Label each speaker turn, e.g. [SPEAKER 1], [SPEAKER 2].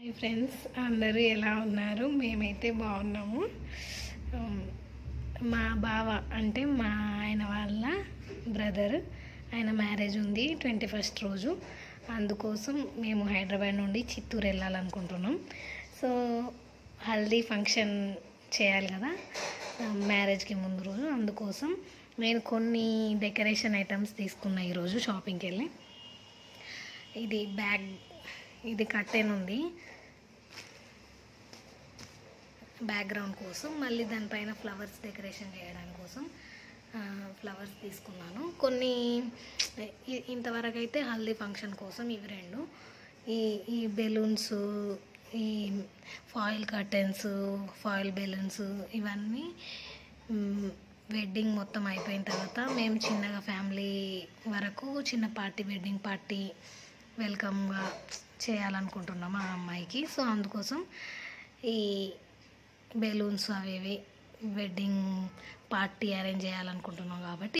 [SPEAKER 1] ఈ ఫ్రెండ్స్ అందరూ ఎలా ఉన్నారు మేమైతే బాగున్నాము ఉమ్, మా బావ అంటే మా ఆయన వాళ్ళ బ్రదర్ ఆయన మ్యారేజ్ ఉంది ట్వంటీ ఫస్ట్ రోజు అందుకోసం మేము హైదరాబాద్ నుండి చిత్తూరు వెళ్ళాలనుకుంటున్నాం సో హల్దీ ఫంక్షన్ చేయాలి కదా మ్యారేజ్కి ముందు రోజు అందుకోసం నేను కొన్ని డెకరేషన్ ఐటమ్స్ తీసుకున్నా ఈరోజు షాపింగ్కి వెళ్ళి ఇది బ్యాగ్ ఇది కట్టెన్ ఉంది బ్యాక్గ్రౌండ్ కోసం మళ్ళీ దానిపైన ఫ్లవర్స్ డెకరేషన్ చేయడానికి కోసం ఫ్లవర్స్ తీసుకున్నాను కొన్ని ఇ- ఇంతవరకు అయితే హల్దీ ఫంక్షన్ కోసం ఇవి రెండు ఈ ఈ బెలూన్స్ ఈ ఫాయిల్ కర్టెన్స్ ఫాయిల్ బెలూన్స్ ఇవన్నీ మ్, వెడ్డింగ్ మొత్తం అయిపోయిన తర్వాత మేము చిన్నగా ఫ్యామిలీ వరకు చిన్న పార్టీ వెడ్డింగ్ పార్టీ వెల్కమ్గా చేయాలనుకుంటున్నాం ఆ అమ్మాయికి సో అందుకోసం ఈ బెలూన్స్ అవి ఇవి వెడ్డింగ్ పార్టీ అరేంజ్ చేయాలనుకుంటున్నాం కాబట్టి